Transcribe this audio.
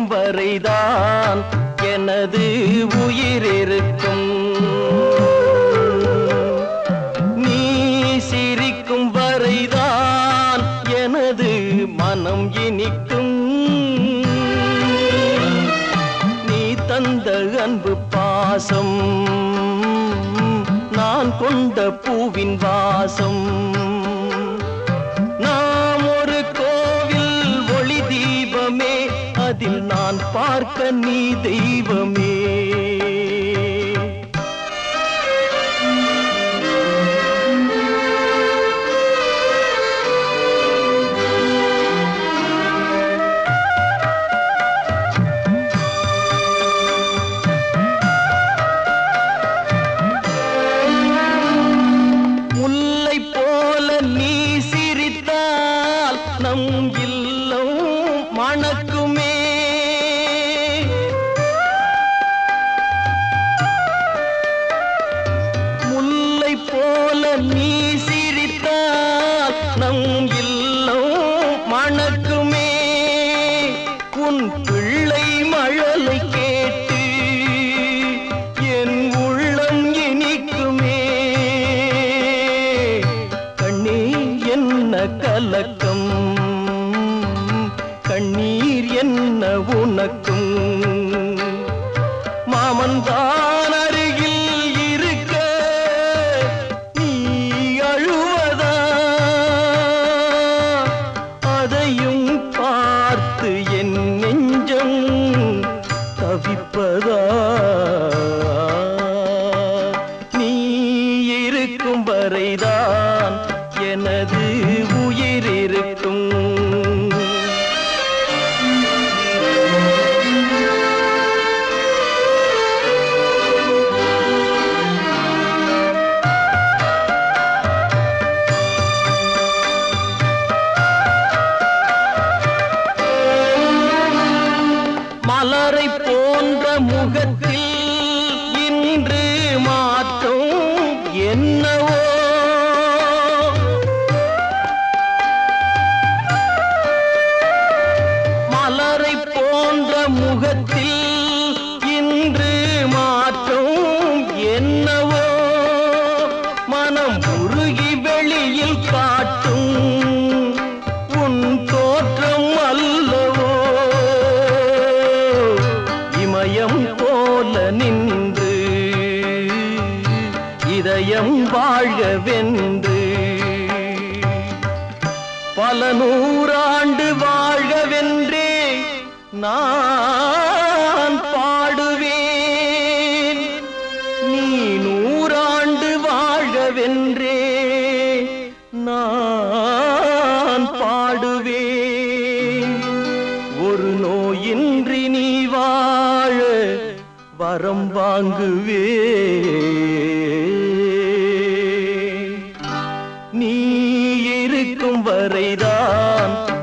இருக்கும் வரைதான் எனது உயிர் இருக்கும் நீ சிரிக்கும் வரைதான் எனது மனம் இனிக்கும் நீ தந்த அன்பு பாசம் நான் கொண்ட பூவின் வாசம் நாம் ஒரு கோவில் ஒளி தீபமே அதில் நான் பார்க்க நீ தெய்வமே முல்லை போல நீ சிரித்தால் நம் இல்லம் மணக்குமே முல்லை போல நீ சிரித்தால் நம் இல்லம் மணக்குமே உன் பிள்ளை மழலை கேட்டு என் உள்ளம் இனிக்குமே கண்ணே என்ன கலக்கம் கண்ணீர் என்ன உனக்கும் மாமன் தான் அருகில் இருக்க நீ அழுவதா அதையும் பார்த்து என் நெஞ்சம் தவிப்பதா நீ இருக்கும் வரைதான் எனது உயிர் இருக்கும் மலரை போன்ற முகத்தில் இன்று மாற்றம் என்னவோ மலரை போன்ற முகத்தில் இன்று மாற்றம் என்னவோ மனம் உருகி வெளியில் காட்டும் உன் தோற்றம் அல்லவோ இமயம் போல நின்று இதயம் வாழ்கவென்று பல நூறாண்டு வாழ்கவென்றே நான் பாடுவேன் நீ நூறாண்டு வாழ்கவென்றே நான் பாடுவேன் ஒரு நோயின்றி நீ வாழ வரம் வாங்குவே நீ இருக்கும் வரைதான்